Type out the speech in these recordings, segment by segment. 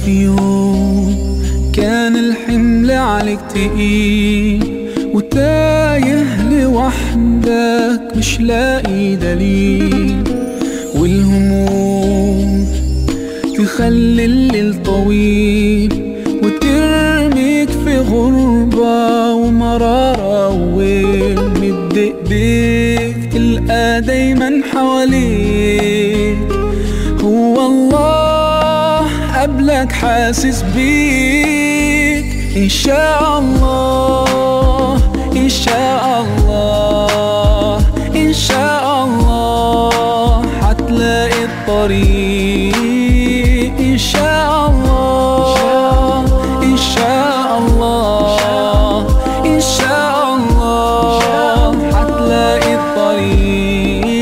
في يوم كان الحمل عليك تقيل وتايه لوحدك مش لاقي دليل والهموم تخلي الليل طويل وترميك في غربة ومرارة وويل مد ايديك تلقى دايما حواليك هو الله قبلك حاسس بيك إن شاء الله إن شاء الله إن شاء الله حتلاقي الطريق إن شاء الله إن شاء الله إن شاء الله حتلاقي الطريق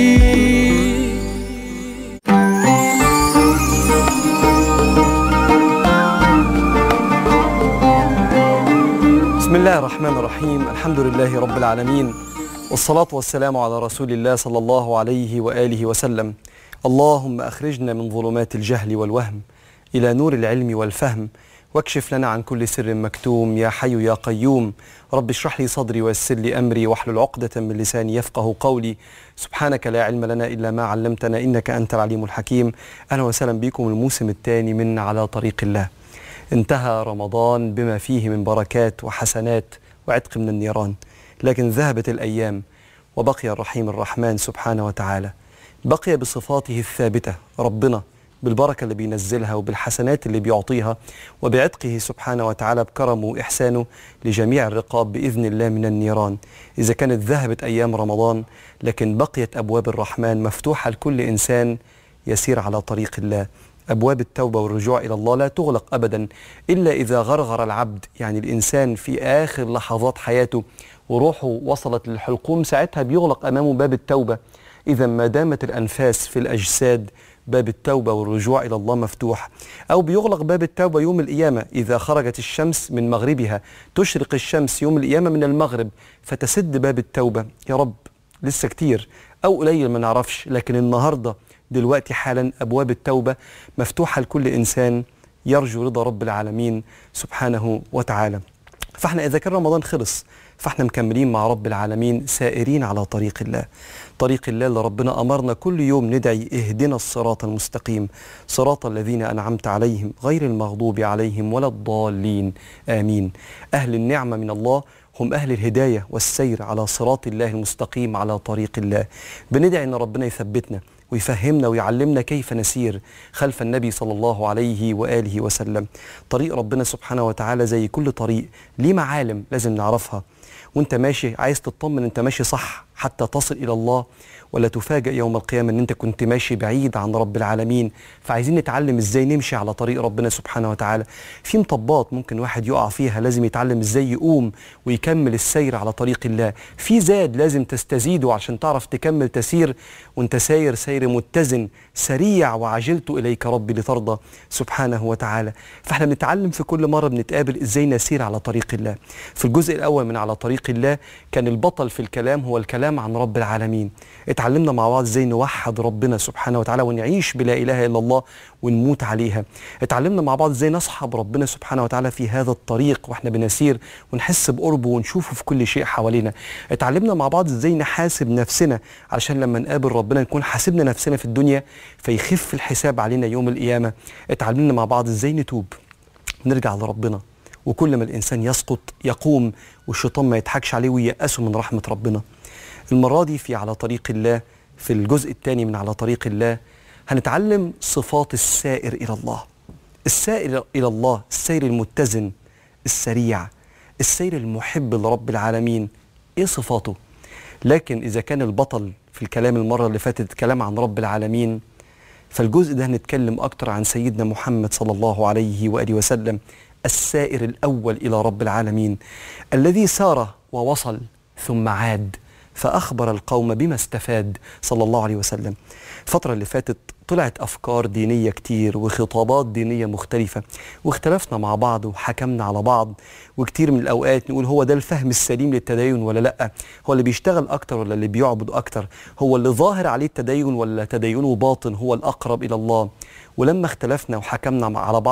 بسم الله الرحمن الرحيم الحمد لله رب العالمين والصلاة والسلام على رسول الله صلى الله عليه وآله وسلم اللهم أخرجنا من ظلمات الجهل والوهم إلى نور العلم والفهم واكشف لنا عن كل سر مكتوم يا حي يا قيوم رب اشرح لي صدري ويسر لي أمري واحلل عقدة من لساني يفقه قولي سبحانك لا علم لنا إلا ما علمتنا إنك أنت العليم الحكيم أهلا وسهلا بكم الموسم الثاني من على طريق الله انتهى رمضان بما فيه من بركات وحسنات وعتق من النيران لكن ذهبت الأيام وبقي الرحيم الرحمن سبحانه وتعالى بقي بصفاته الثابتة ربنا بالبركة اللي بينزلها وبالحسنات اللي بيعطيها وبعتقه سبحانه وتعالى بكرمه وإحسانه لجميع الرقاب بإذن الله من النيران إذا كانت ذهبت أيام رمضان لكن بقيت أبواب الرحمن مفتوحة لكل إنسان يسير على طريق الله أبواب التوبة والرجوع إلى الله لا تغلق أبدا إلا إذا غرغر العبد يعني الإنسان في آخر لحظات حياته وروحه وصلت للحلقوم ساعتها بيغلق أمامه باب التوبة إذا ما دامت الأنفاس في الأجساد باب التوبة والرجوع إلى الله مفتوح أو بيغلق باب التوبة يوم القيامة إذا خرجت الشمس من مغربها تشرق الشمس يوم القيامة من المغرب فتسد باب التوبة يا رب لسه كتير أو قليل ما نعرفش لكن النهاردة دلوقتي حالا أبواب التوبة مفتوحة لكل إنسان يرجو رضا رب العالمين سبحانه وتعالى فاحنا إذا كان رمضان خلص فاحنا مكملين مع رب العالمين سائرين على طريق الله طريق الله اللي ربنا أمرنا كل يوم ندعي اهدنا الصراط المستقيم صراط الذين أنعمت عليهم غير المغضوب عليهم ولا الضالين آمين أهل النعمة من الله هم أهل الهداية والسير على صراط الله المستقيم على طريق الله بندعي أن ربنا يثبتنا ويفهمنا ويعلمنا كيف نسير خلف النبي صلى الله عليه وآله وسلم طريق ربنا سبحانه وتعالى زي كل طريق ليه معالم لازم نعرفها وانت ماشي عايز تطمن انت ماشي صح حتى تصل الى الله ولا تفاجئ يوم القيامه ان انت كنت ماشي بعيد عن رب العالمين فعايزين نتعلم ازاي نمشي على طريق ربنا سبحانه وتعالى في مطبات ممكن واحد يقع فيها لازم يتعلم ازاي يقوم ويكمل السير على طريق الله في زاد لازم تستزيده عشان تعرف تكمل تسير وانت ساير سير متزن سريع وعجلت اليك ربي لترضى سبحانه وتعالى فاحنا بنتعلم في كل مره بنتقابل ازاي نسير على طريق الله في الجزء الاول من على طريق الله كان البطل في الكلام هو الكلام عن رب العالمين اتعلمنا مع بعض ازاي نوحد ربنا سبحانه وتعالى ونعيش بلا اله الا الله ونموت عليها اتعلمنا مع بعض ازاي نصحب ربنا سبحانه وتعالى في هذا الطريق واحنا بنسير ونحس بقربه ونشوفه في كل شيء حوالينا اتعلمنا مع بعض ازاي نحاسب نفسنا علشان لما نقابل ربنا نكون حاسبنا نفسنا في الدنيا فيخف الحساب علينا يوم القيامه اتعلمنا مع بعض ازاي نتوب نرجع لربنا وكل ما الانسان يسقط يقوم والشيطان ما يضحكش عليه وييأسه من رحمه ربنا المرة دي في على طريق الله في الجزء الثاني من على طريق الله هنتعلم صفات السائر إلى الله السائر إلى الله السير المتزن السريع السير المحب لرب العالمين إيه صفاته لكن إذا كان البطل في الكلام المرة اللي فاتت كلام عن رب العالمين فالجزء ده هنتكلم أكتر عن سيدنا محمد صلى الله عليه وآله وسلم السائر الأول إلى رب العالمين الذي سار ووصل ثم عاد فأخبر القوم بما استفاد صلى الله عليه وسلم الفترة اللي فاتت طلعت أفكار دينية كتير وخطابات دينية مختلفة واختلفنا مع بعض وحكمنا على بعض وكتير من الأوقات نقول هو ده الفهم السليم للتدين ولا لأ هو اللي بيشتغل أكتر ولا اللي بيعبد أكتر هو اللي ظاهر عليه التدين ولا تدينه باطن هو الأقرب إلى الله ولما اختلفنا وحكمنا مع- على بعض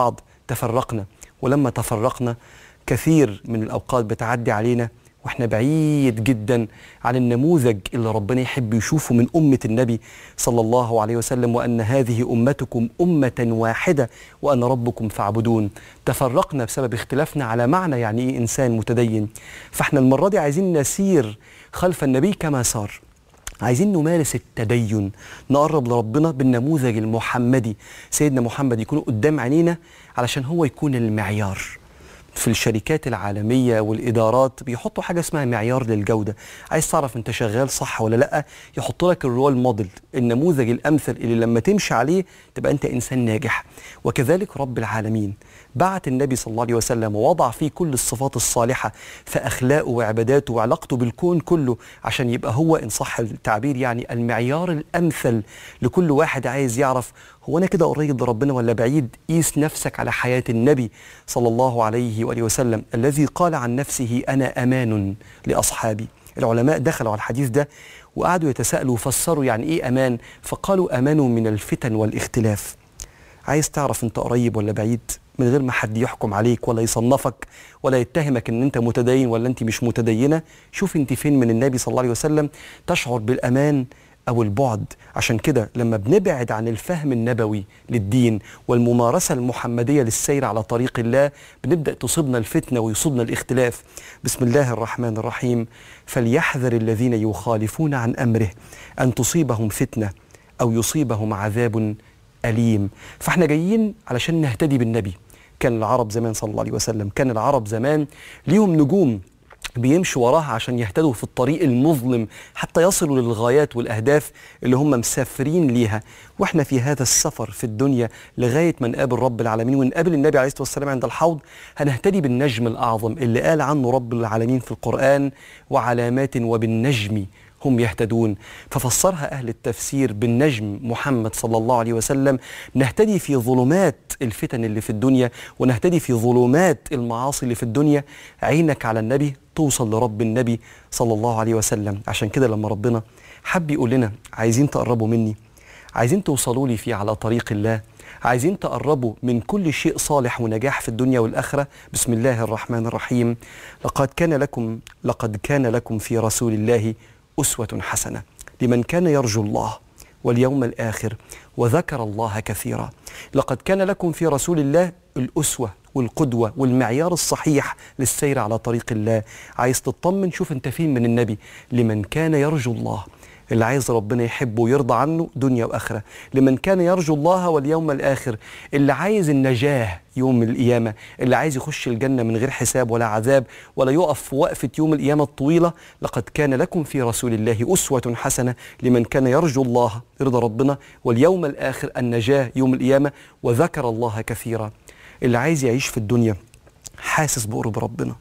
تفرقنا ولما تفرقنا كثير من الأوقات بتعدي علينا واحنا بعيد جدا عن النموذج اللي ربنا يحب يشوفه من أمة النبي صلى الله عليه وسلم وأن هذه أمتكم أمة واحدة وأن ربكم فاعبدون تفرقنا بسبب اختلافنا على معنى يعني إيه إنسان متدين فاحنا المرة دي عايزين نسير خلف النبي كما سار عايزين نمارس التدين نقرب لربنا بالنموذج المحمدي سيدنا محمد يكون قدام عينينا علشان هو يكون المعيار في الشركات العالمية والإدارات بيحطوا حاجة اسمها معيار للجودة عايز تعرف انت شغال صح ولا لأ يحط لك الرول موديل النموذج الأمثل اللي لما تمشي عليه تبقى انت إنسان ناجح وكذلك رب العالمين بعت النبي صلى الله عليه وسلم ووضع فيه كل الصفات الصالحة في أخلاقه وعباداته وعلاقته بالكون كله عشان يبقى هو إن صح التعبير يعني المعيار الأمثل لكل واحد عايز يعرف هو أنا كده قريب لربنا ولا بعيد قيس نفسك على حياة النبي صلى الله عليه وآله وسلم الذي قال عن نفسه أنا أمان لأصحابي العلماء دخلوا على الحديث ده وقعدوا يتساءلوا وفسروا يعني إيه أمان فقالوا أمانوا من الفتن والاختلاف عايز تعرف انت قريب ولا بعيد من غير ما حد يحكم عليك ولا يصنفك ولا يتهمك ان انت متدين ولا انت مش متدينه شوف انت فين من النبي صلى الله عليه وسلم تشعر بالامان او البعد عشان كده لما بنبعد عن الفهم النبوي للدين والممارسه المحمديه للسير على طريق الله بنبدا تصيبنا الفتنه ويصيبنا الاختلاف بسم الله الرحمن الرحيم فليحذر الذين يخالفون عن امره ان تصيبهم فتنه او يصيبهم عذاب أليم فاحنا جايين علشان نهتدي بالنبي كان العرب زمان صلى الله عليه وسلم كان العرب زمان ليهم نجوم بيمشوا وراها عشان يهتدوا في الطريق المظلم حتى يصلوا للغايات والأهداف اللي هم مسافرين ليها واحنا في هذا السفر في الدنيا لغاية ما نقابل رب العالمين ونقابل النبي عليه الصلاة والسلام عند الحوض هنهتدي بالنجم الأعظم اللي قال عنه رب العالمين في القرآن وعلامات وبالنجم هم يهتدون ففسرها أهل التفسير بالنجم محمد صلى الله عليه وسلم نهتدي في ظلمات الفتن اللي في الدنيا ونهتدي في ظلمات المعاصي اللي في الدنيا عينك على النبي توصل لرب النبي صلى الله عليه وسلم عشان كده لما ربنا حب يقول لنا عايزين تقربوا مني عايزين توصلوا لي في على طريق الله عايزين تقربوا من كل شيء صالح ونجاح في الدنيا والآخرة بسم الله الرحمن الرحيم لقد كان لكم لقد كان لكم في رسول الله أسوة حسنة لمن كان يرجو الله واليوم الآخر وذكر الله كثيرا لقد كان لكم في رسول الله الأسوة والقدوة والمعيار الصحيح للسير على طريق الله عايز تطمن شوف انت فين من النبي لمن كان يرجو الله اللي عايز ربنا يحبه ويرضى عنه دنيا وآخرة لمن كان يرجو الله واليوم الآخر اللي عايز النجاة يوم القيامة اللي عايز يخش الجنة من غير حساب ولا عذاب ولا يقف في وقفة يوم القيامة الطويلة لقد كان لكم في رسول الله أسوة حسنة لمن كان يرجو الله رضا ربنا واليوم الآخر النجاة يوم القيامة وذكر الله كثيرا اللي عايز يعيش في الدنيا حاسس بقرب ربنا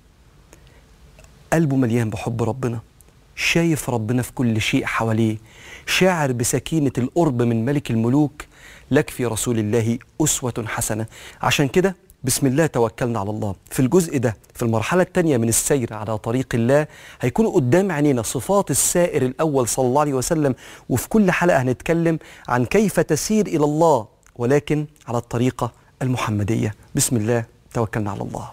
قلبه مليان بحب ربنا شايف ربنا في كل شيء حواليه شاعر بسكينة القرب من ملك الملوك لك في رسول الله أسوة حسنة عشان كده بسم الله توكلنا على الله في الجزء ده في المرحلة الثانية من السير على طريق الله هيكون قدام عينينا صفات السائر الأول صلى الله عليه وسلم وفي كل حلقة هنتكلم عن كيف تسير إلى الله ولكن على الطريقة المحمدية بسم الله توكلنا على الله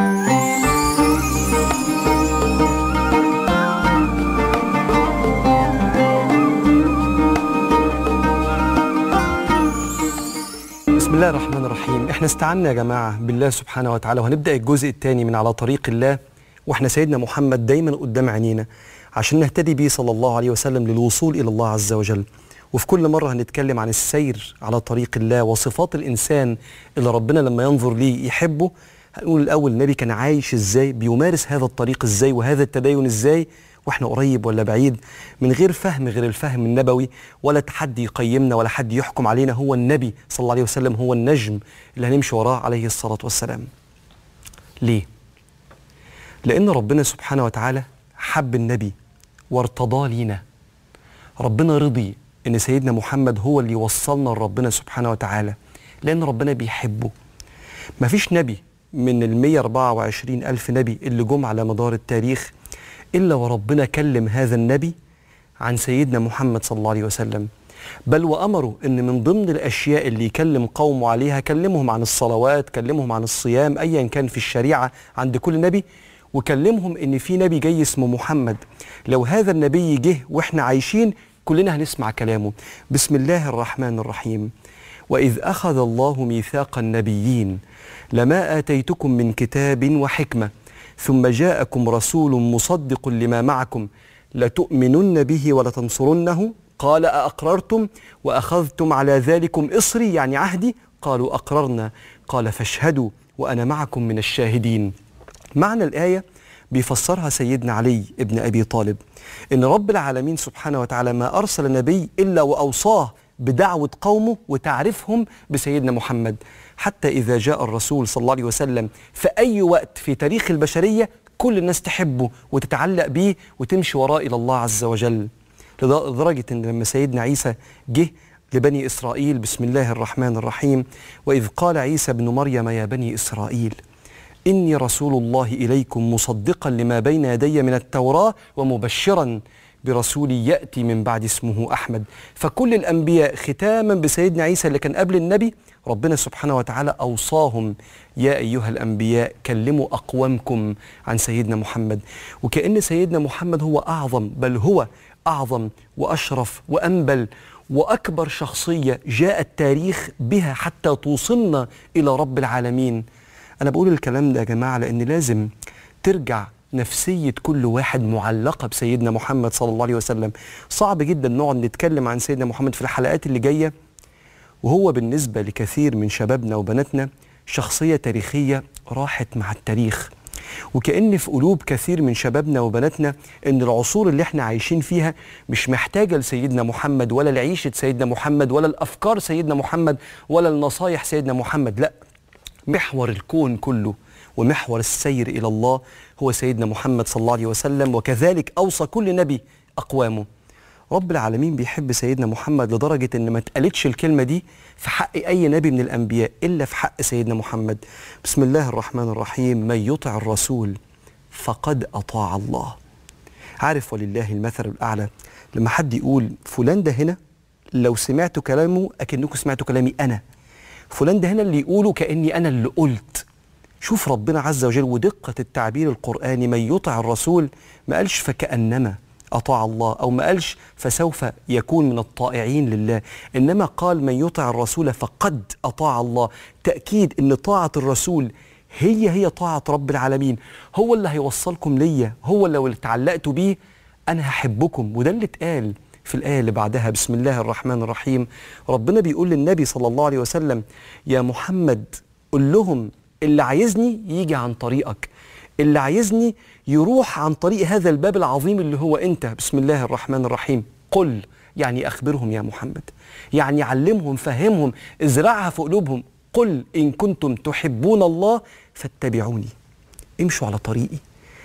بسم الله الرحمن الرحيم احنا استعنا يا جماعة بالله سبحانه وتعالى وهنبدأ الجزء الثاني من على طريق الله واحنا سيدنا محمد دايما قدام عينينا عشان نهتدي بيه صلى الله عليه وسلم للوصول إلى الله عز وجل وفي كل مرة هنتكلم عن السير على طريق الله وصفات الإنسان اللي ربنا لما ينظر ليه يحبه هنقول الأول النبي كان عايش إزاي بيمارس هذا الطريق إزاي وهذا التدين إزاي واحنا قريب ولا بعيد من غير فهم غير الفهم النبوي ولا حد يقيمنا ولا حد يحكم علينا هو النبي صلى الله عليه وسلم هو النجم اللي هنمشي وراه عليه الصلاة والسلام ليه؟ لأن ربنا سبحانه وتعالى حب النبي وارتضاه لينا ربنا رضي ان سيدنا محمد هو اللي يوصلنا لربنا سبحانه وتعالى لان ربنا بيحبه مفيش نبي من ال 124 ألف نبي اللي جم على مدار التاريخ إلا وربنا كلم هذا النبي عن سيدنا محمد صلى الله عليه وسلم بل وأمروا أن من ضمن الأشياء اللي يكلم قومه عليها كلمهم عن الصلوات كلمهم عن الصيام أيا كان في الشريعة عند كل نبي وكلمهم أن في نبي جاي اسمه محمد لو هذا النبي جه وإحنا عايشين كلنا هنسمع كلامه بسم الله الرحمن الرحيم وإذ أخذ الله ميثاق النبيين لما آتيتكم من كتاب وحكمة ثم جاءكم رسول مصدق لما معكم لتؤمنن به ولتنصرنه قال أأقررتم وأخذتم على ذلكم إصري يعني عهدي قالوا أقررنا قال فاشهدوا وأنا معكم من الشاهدين معنى الآية بيفسرها سيدنا علي ابن أبي طالب إن رب العالمين سبحانه وتعالى ما أرسل نبي إلا وأوصاه بدعوة قومه وتعرفهم بسيدنا محمد حتى إذا جاء الرسول صلى الله عليه وسلم في أي وقت في تاريخ البشرية كل الناس تحبه وتتعلق بيه وتمشي وراه إلى الله عز وجل لدرجة أن لما سيدنا عيسى جه لبني إسرائيل بسم الله الرحمن الرحيم وإذ قال عيسى ابن مريم يا بني إسرائيل إني رسول الله إليكم مصدقا لما بين يدي من التوراة ومبشرا برسول يأتي من بعد اسمه أحمد فكل الأنبياء ختاما بسيدنا عيسى اللي كان قبل النبي ربنا سبحانه وتعالى أوصاهم يا أيها الأنبياء كلموا أقوامكم عن سيدنا محمد وكأن سيدنا محمد هو أعظم بل هو أعظم وأشرف وأنبل وأكبر شخصية جاء التاريخ بها حتى توصلنا إلى رب العالمين أنا بقول الكلام ده يا جماعة لأن لازم ترجع نفسية كل واحد معلقة بسيدنا محمد صلى الله عليه وسلم صعب جدا نقعد نتكلم عن سيدنا محمد في الحلقات اللي جاية وهو بالنسبة لكثير من شبابنا وبناتنا شخصية تاريخية راحت مع التاريخ وكأن في قلوب كثير من شبابنا وبناتنا ان العصور اللي احنا عايشين فيها مش محتاجة لسيدنا محمد ولا لعيشة سيدنا محمد ولا الأفكار سيدنا محمد ولا النصايح سيدنا محمد لا محور الكون كله ومحور السير إلى الله هو سيدنا محمد صلى الله عليه وسلم وكذلك أوصى كل نبي أقوامه رب العالمين بيحب سيدنا محمد لدرجة إن ما اتقالتش الكلمة دي في حق أي نبي من الأنبياء إلا في حق سيدنا محمد بسم الله الرحمن الرحيم من يطع الرسول فقد أطاع الله عارف ولله المثل الأعلى لما حد يقول فلان ده هنا لو سمعتوا كلامه أكنكم سمعتوا كلامي أنا فلان ده هنا اللي يقوله كأني أنا اللي قلت شوف ربنا عز وجل ودقة التعبير القرآني من يطع الرسول ما قالش فكأنما أطاع الله أو ما قالش فسوف يكون من الطائعين لله إنما قال من يطع الرسول فقد أطاع الله تأكيد أن طاعة الرسول هي هي طاعة رب العالمين هو اللي هيوصلكم ليا هو اللي لو اتعلقتوا بيه أنا هحبكم وده اللي اتقال في الآية اللي بعدها بسم الله الرحمن الرحيم ربنا بيقول للنبي صلى الله عليه وسلم يا محمد قل لهم اللي عايزني يجي عن طريقك اللي عايزني يروح عن طريق هذا الباب العظيم اللي هو انت بسم الله الرحمن الرحيم قل يعني اخبرهم يا محمد يعني علمهم فهمهم ازرعها في قلوبهم قل ان كنتم تحبون الله فاتبعوني امشوا على طريقي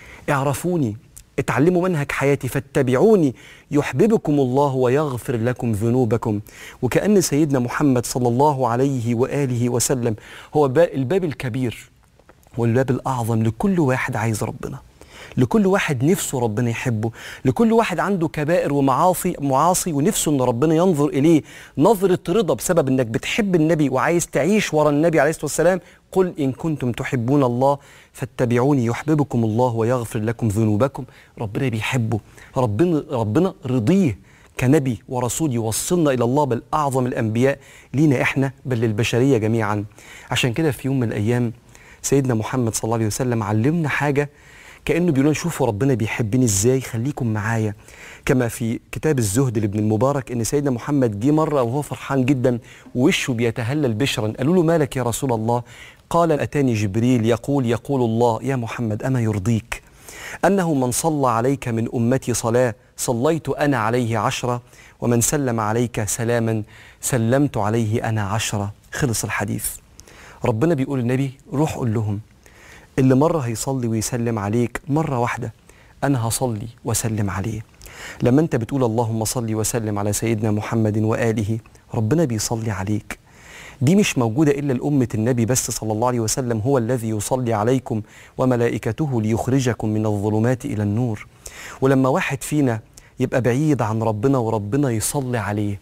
اعرفوني اتعلموا منهج حياتي فاتبعوني يحببكم الله ويغفر لكم ذنوبكم وكأن سيدنا محمد صلى الله عليه وآله وسلم هو الباب الكبير والباب الأعظم لكل واحد عايز ربنا لكل واحد نفسه ربنا يحبه لكل واحد عنده كبائر ومعاصي معاصي ونفسه ان ربنا ينظر اليه نظرة رضا بسبب انك بتحب النبي وعايز تعيش ورا النبي عليه الصلاة والسلام قل إن كنتم تحبون الله فاتبعوني يحببكم الله ويغفر لكم ذنوبكم ربنا بيحبه ربنا ربنا رضيه كنبي ورسول يوصلنا إلى الله بل أعظم الأنبياء لينا إحنا بل للبشرية جميعا عشان كده في يوم من الأيام سيدنا محمد صلى الله عليه وسلم علمنا حاجة كأنه بيقول لنا شوفوا ربنا بيحبني ازاي خليكم معايا كما في كتاب الزهد لابن المبارك ان سيدنا محمد جه مره وهو فرحان جدا ووشه بيتهلل بشرا قالوا له مالك يا رسول الله قال اتاني جبريل يقول يقول الله يا محمد اما يرضيك انه من صلى عليك من امتي صلاه صليت انا عليه عشره ومن سلم عليك سلاما سلمت عليه انا عشره خلص الحديث ربنا بيقول للنبي روح قول لهم اللي مرة هيصلي ويسلم عليك مرة واحدة أنا هصلي وسلم عليه لما أنت بتقول اللهم صلي وسلم على سيدنا محمد وآله ربنا بيصلي عليك دي مش موجودة إلا لأمة النبي بس صلى الله عليه وسلم هو الذي يصلي عليكم وملائكته ليخرجكم من الظلمات إلى النور ولما واحد فينا يبقى بعيد عن ربنا وربنا يصلي عليه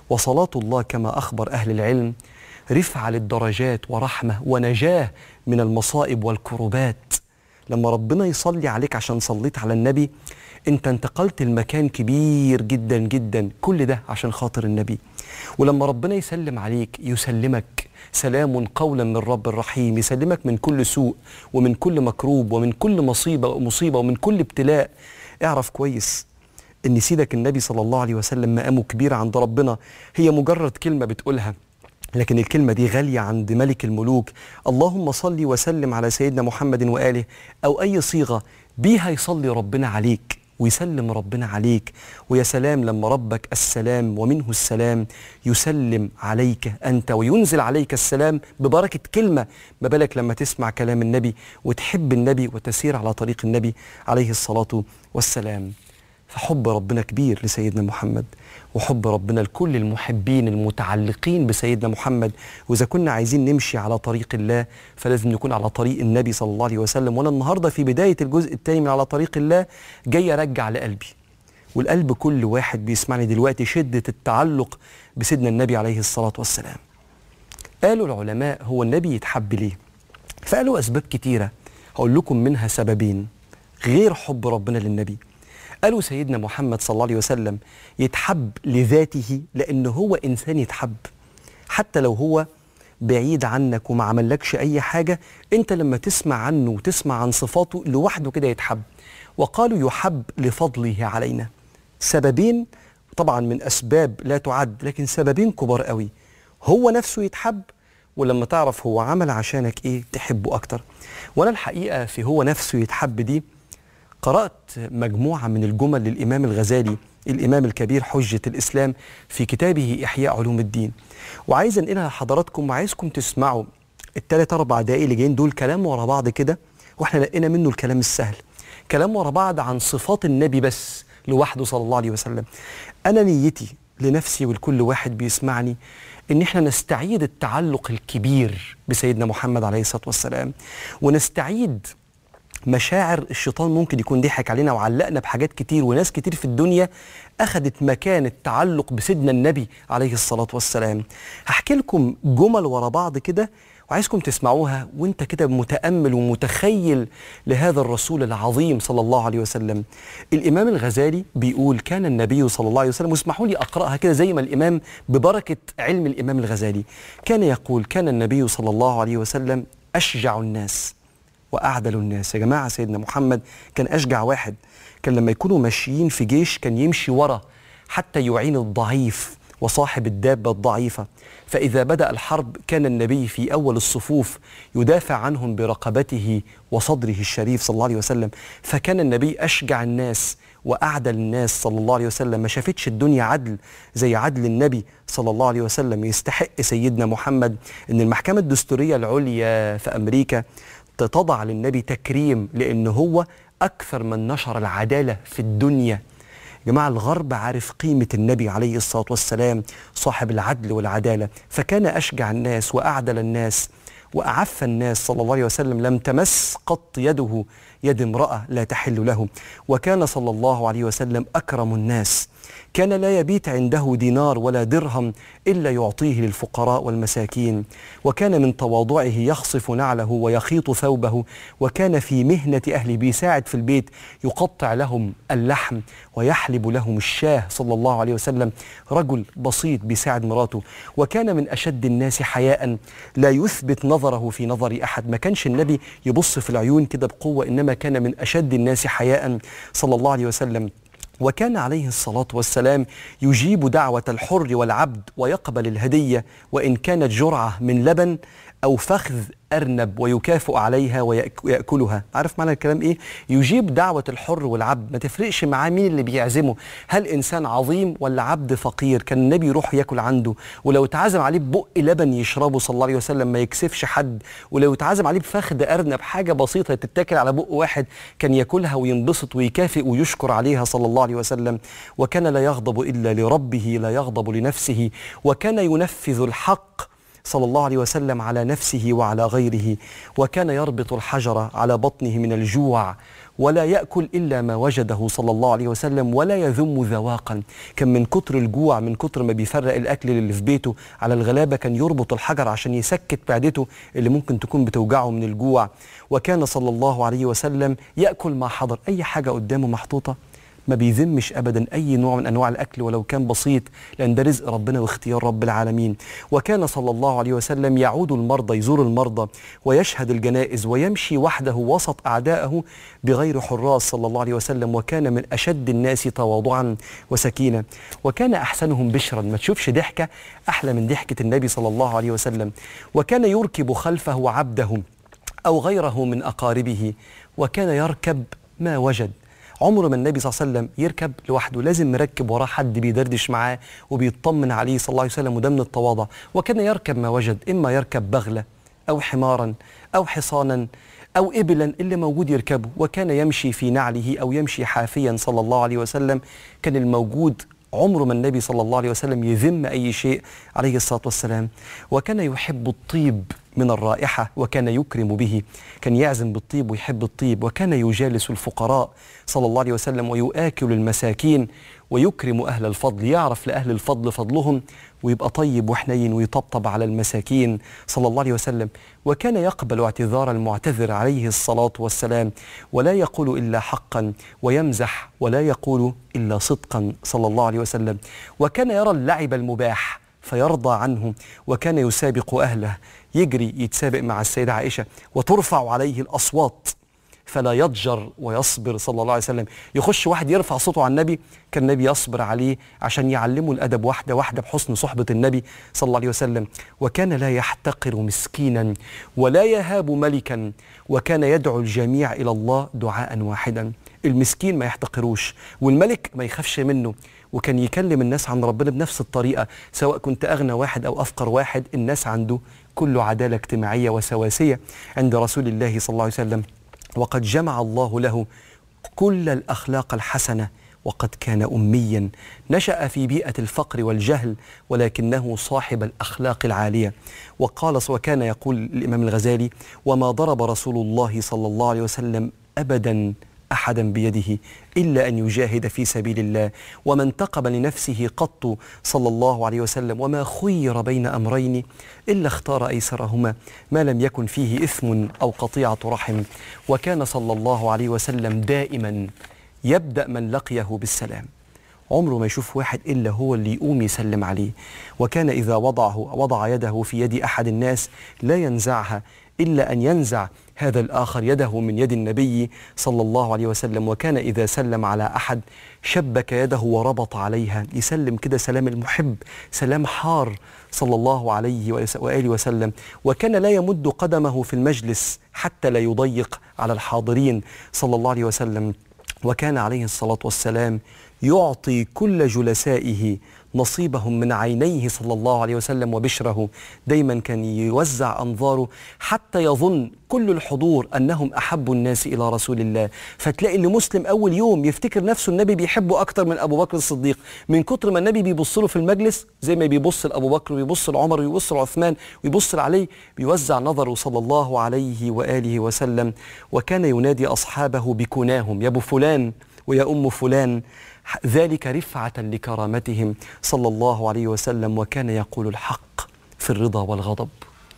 وصلاة الله كما أخبر أهل العلم رفعة للدرجات ورحمة ونجاة من المصائب والكربات لما ربنا يصلي عليك عشان صليت على النبي انت انتقلت لمكان كبير جدا جدا كل ده عشان خاطر النبي ولما ربنا يسلم عليك يسلمك سلام قولا من رب الرحيم يسلمك من كل سوء ومن كل مكروب ومن كل مصيبة مصيبة ومن كل ابتلاء اعرف كويس ان سيدك النبي صلى الله عليه وسلم مقامه كبير عند ربنا هي مجرد كلمة بتقولها لكن الكلمة دي غالية عند ملك الملوك اللهم صل وسلم على سيدنا محمد وآله أو أي صيغة بيها يصلي ربنا عليك ويسلم ربنا عليك ويا سلام لما ربك السلام ومنه السلام يسلم عليك أنت وينزل عليك السلام ببركة كلمة ما بالك لما تسمع كلام النبي وتحب النبي وتسير على طريق النبي عليه الصلاة والسلام فحب ربنا كبير لسيدنا محمد وحب ربنا لكل المحبين المتعلقين بسيدنا محمد واذا كنا عايزين نمشي على طريق الله فلازم نكون على طريق النبي صلى الله عليه وسلم وانا النهارده في بدايه الجزء الثاني من على طريق الله جاي ارجع لقلبي والقلب كل واحد بيسمعني دلوقتي شده التعلق بسيدنا النبي عليه الصلاه والسلام قالوا العلماء هو النبي يتحب ليه فقالوا اسباب كتيره هقول لكم منها سببين غير حب ربنا للنبي قالوا سيدنا محمد صلى الله عليه وسلم يتحب لذاته لأن هو إنسان يتحب حتى لو هو بعيد عنك وما عملكش أي حاجة أنت لما تسمع عنه وتسمع عن صفاته لوحده كده يتحب وقالوا يحب لفضله علينا سببين طبعا من أسباب لا تعد لكن سببين كبار قوي هو نفسه يتحب ولما تعرف هو عمل عشانك ايه تحبه اكتر وانا الحقيقه في هو نفسه يتحب دي قرأت مجموعة من الجمل للإمام الغزالي الإمام الكبير حجة الإسلام في كتابه إحياء علوم الدين وعايز أنقلها لحضراتكم وعايزكم تسمعوا التلات أربع دقايق اللي جايين دول كلام ورا بعض كده وإحنا لقينا منه الكلام السهل كلام ورا بعض عن صفات النبي بس لوحده صلى الله عليه وسلم أنا نيتي لنفسي ولكل واحد بيسمعني ان احنا نستعيد التعلق الكبير بسيدنا محمد عليه الصلاه والسلام ونستعيد مشاعر الشيطان ممكن يكون ضحك علينا وعلقنا بحاجات كتير وناس كتير في الدنيا أخذت مكان التعلق بسيدنا النبي عليه الصلاة والسلام هحكي لكم جمل ورا بعض كده وعايزكم تسمعوها وانت كده متأمل ومتخيل لهذا الرسول العظيم صلى الله عليه وسلم الإمام الغزالي بيقول كان النبي صلى الله عليه وسلم واسمحوا لي أقرأها كده زي ما الإمام ببركة علم الإمام الغزالي كان يقول كان النبي صلى الله عليه وسلم أشجع الناس واعدل الناس يا جماعه سيدنا محمد كان اشجع واحد كان لما يكونوا ماشيين في جيش كان يمشي ورا حتى يعين الضعيف وصاحب الدابه الضعيفه فاذا بدا الحرب كان النبي في اول الصفوف يدافع عنهم برقبته وصدره الشريف صلى الله عليه وسلم فكان النبي اشجع الناس واعدل الناس صلى الله عليه وسلم ما شافتش الدنيا عدل زي عدل النبي صلى الله عليه وسلم يستحق سيدنا محمد ان المحكمه الدستوريه العليا في امريكا تضع للنبي تكريم لأن هو أكثر من نشر العدالة في الدنيا يا جماعة الغرب عارف قيمة النبي عليه الصلاة والسلام صاحب العدل والعدالة فكان أشجع الناس وأعدل الناس وأعف الناس صلى الله عليه وسلم لم تمس قط يده يد امرأة لا تحل له وكان صلى الله عليه وسلم أكرم الناس كان لا يبيت عنده دينار ولا درهم إلا يعطيه للفقراء والمساكين وكان من تواضعه يخصف نعله ويخيط ثوبه وكان في مهنة أهله بيساعد في البيت يقطع لهم اللحم ويحلب لهم الشاه صلى الله عليه وسلم رجل بسيط بيساعد مراته وكان من أشد الناس حياء لا يثبت نظره في نظر أحد ما كانش النبي يبص في العيون كده بقوة إنما كان من أشد الناس حياء صلى الله عليه وسلم وكان عليه الصلاة والسلام يجيب دعوة الحر والعبد ويقبل الهدية وإن كانت جرعة من لبن أو فخذ أرنب ويكافئ عليها ويأكلها عارف معنى الكلام إيه؟ يجيب دعوة الحر والعبد ما تفرقش معاه مين اللي بيعزمه هل إنسان عظيم ولا عبد فقير كان النبي يروح ياكل عنده ولو اتعزم عليه ببق لبن يشربه صلى الله عليه وسلم ما يكسفش حد ولو اتعزم عليه بفخذ أرنب حاجة بسيطة تتاكل على بق واحد كان ياكلها وينبسط ويكافئ ويشكر عليها صلى الله عليه وسلم وكان لا يغضب إلا لربه لا يغضب لنفسه وكان ينفذ الحق صلى الله عليه وسلم على نفسه وعلى غيره وكان يربط الحجر على بطنه من الجوع ولا يأكل إلا ما وجده صلى الله عليه وسلم ولا يذم ذواقا كان من كتر الجوع من كتر ما بيفرق الأكل اللي في بيته على الغلابة كان يربط الحجر عشان يسكت معدته اللي ممكن تكون بتوجعه من الجوع وكان صلى الله عليه وسلم يأكل ما حضر أي حاجة قدامه محطوطة ما بيذمش ابدا اي نوع من انواع الاكل ولو كان بسيط لان ده رزق ربنا واختيار رب العالمين وكان صلى الله عليه وسلم يعود المرضى يزور المرضى ويشهد الجنائز ويمشي وحده وسط اعدائه بغير حراس صلى الله عليه وسلم وكان من اشد الناس تواضعا وسكينه وكان احسنهم بشرا ما تشوفش ضحكه احلى من ضحكه النبي صلى الله عليه وسلم وكان يركب خلفه عبده او غيره من اقاربه وكان يركب ما وجد عمر ما النبي صلى الله عليه وسلم يركب لوحده لازم مركب وراه حد بيدردش معاه وبيطمن عليه صلى الله عليه وسلم وده من التواضع وكان يركب ما وجد اما يركب بغله او حمارا او حصانا او ابلا اللي موجود يركبه وكان يمشي في نعله او يمشي حافيا صلى الله عليه وسلم كان الموجود عمر ما النبي صلى الله عليه وسلم يذم اي شيء عليه الصلاه والسلام وكان يحب الطيب من الرائحه وكان يكرم به كان يعزم بالطيب ويحب الطيب وكان يجالس الفقراء صلى الله عليه وسلم ويؤكل المساكين ويكرم اهل الفضل يعرف لاهل الفضل فضلهم ويبقى طيب وحنين ويطبطب على المساكين صلى الله عليه وسلم وكان يقبل اعتذار المعتذر عليه الصلاه والسلام ولا يقول الا حقا ويمزح ولا يقول الا صدقا صلى الله عليه وسلم وكان يرى اللعب المباح فيرضى عنه وكان يسابق اهله يجري يتسابق مع السيده عائشه وترفع عليه الاصوات فلا يضجر ويصبر صلى الله عليه وسلم يخش واحد يرفع صوته على النبي كان النبي يصبر عليه عشان يعلمه الأدب واحدة واحدة بحسن صحبة النبي صلى الله عليه وسلم وكان لا يحتقر مسكينا ولا يهاب ملكا وكان يدعو الجميع إلى الله دعاء واحدا المسكين ما يحتقروش والملك ما يخافش منه وكان يكلم الناس عن ربنا بنفس الطريقة سواء كنت أغنى واحد أو أفقر واحد الناس عنده كله عدالة اجتماعية وسواسية عند رسول الله صلى الله عليه وسلم وقد جمع الله له كل الاخلاق الحسنه وقد كان اميا نشا في بيئه الفقر والجهل ولكنه صاحب الاخلاق العاليه وقال وكان يقول الامام الغزالي وما ضرب رسول الله صلى الله عليه وسلم ابدا احدا بيده الا ان يجاهد في سبيل الله وما انتقم لنفسه قط صلى الله عليه وسلم وما خير بين امرين الا اختار ايسرهما ما لم يكن فيه اثم او قطيعه رحم وكان صلى الله عليه وسلم دائما يبدا من لقيه بالسلام عمره ما يشوف واحد الا هو اللي يقوم يسلم عليه وكان اذا وضعه وضع يده في يد احد الناس لا ينزعها الا ان ينزع هذا الاخر يده من يد النبي صلى الله عليه وسلم وكان اذا سلم على احد شبك يده وربط عليها يسلم كده سلام المحب سلام حار صلى الله عليه وس- واله وسلم وكان لا يمد قدمه في المجلس حتى لا يضيق على الحاضرين صلى الله عليه وسلم وكان عليه الصلاه والسلام يعطي كل جلسائه نصيبهم من عينيه صلى الله عليه وسلم وبشره دايما كان يوزع انظاره حتى يظن كل الحضور انهم احب الناس الى رسول الله فتلاقي اللي مسلم اول يوم يفتكر نفسه النبي بيحبه اكتر من ابو بكر الصديق من كتر ما النبي بيبص له في المجلس زي ما بيبص لابو بكر ويبص لعمر ويبص لعثمان ويبص لعلي بيوزع نظره صلى الله عليه واله وسلم وكان ينادي اصحابه بكناهم يا ابو فلان ويا ام فلان ذلك رفعة لكرامتهم صلى الله عليه وسلم وكان يقول الحق في الرضا والغضب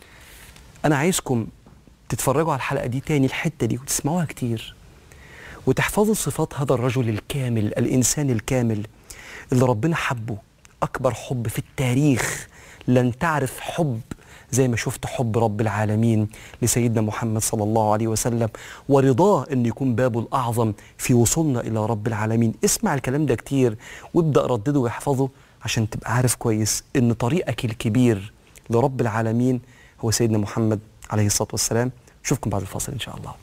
أنا عايزكم تتفرجوا على الحلقة دي تاني الحتة دي وتسمعوها كتير وتحفظوا صفات هذا الرجل الكامل الإنسان الكامل اللي ربنا حبه أكبر حب في التاريخ لن تعرف حب زي ما شفت حب رب العالمين لسيدنا محمد صلى الله عليه وسلم ورضاه ان يكون بابه الاعظم في وصولنا الى رب العالمين اسمع الكلام ده كتير وابدا ردده واحفظه عشان تبقى عارف كويس ان طريقك الكبير لرب العالمين هو سيدنا محمد عليه الصلاه والسلام اشوفكم بعد الفاصل ان شاء الله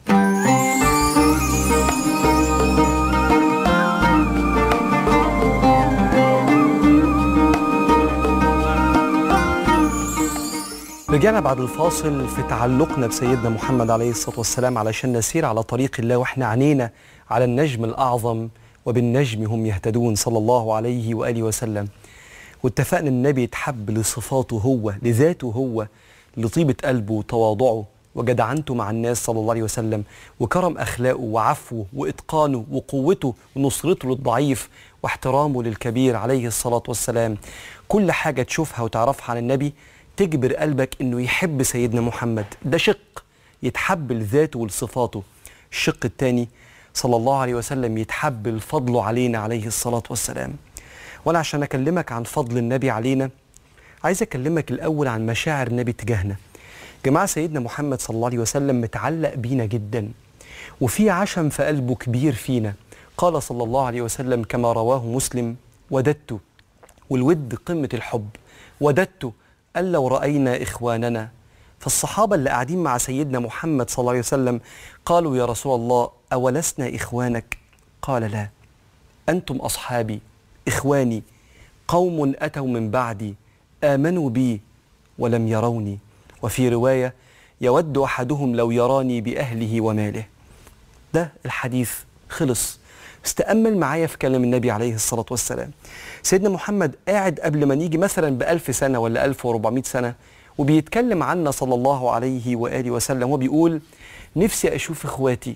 رجعنا بعد الفاصل في تعلقنا بسيدنا محمد عليه الصلاة والسلام علشان نسير على طريق الله واحنا عنينا على النجم الأعظم وبالنجم هم يهتدون صلى الله عليه وآله وسلم واتفقنا ان النبي يتحب لصفاته هو لذاته هو لطيبة قلبه وتواضعه وجدعنته مع الناس صلى الله عليه وسلم وكرم أخلاقه وعفوه وإتقانه وقوته ونصرته للضعيف واحترامه للكبير عليه الصلاة والسلام كل حاجة تشوفها وتعرفها عن النبي تجبر قلبك أنه يحب سيدنا محمد ده شق يتحب لذاته ولصفاته الشق الثاني صلى الله عليه وسلم يتحب الفضل علينا عليه الصلاة والسلام وأنا عشان أكلمك عن فضل النبي علينا عايز أكلمك الأول عن مشاعر النبي تجاهنا جماعة سيدنا محمد صلى الله عليه وسلم متعلق بينا جدا وفي عشم في قلبه كبير فينا قال صلى الله عليه وسلم كما رواه مسلم وددت والود قمة الحب وددت أن لو رأينا إخواننا فالصحابة اللي قاعدين مع سيدنا محمد صلى الله عليه وسلم قالوا يا رسول الله أولسنا إخوانك قال لا أنتم أصحابي إخواني قوم أتوا من بعدي آمنوا بي ولم يروني وفي رواية يود أحدهم لو يراني بأهله وماله ده الحديث خلص استأمل معايا في كلام النبي عليه الصلاة والسلام سيدنا محمد قاعد قبل ما نيجي مثلا بألف سنة ولا ألف وربعمائة سنة وبيتكلم عنا صلى الله عليه وآله وسلم وبيقول نفسي أشوف إخواتي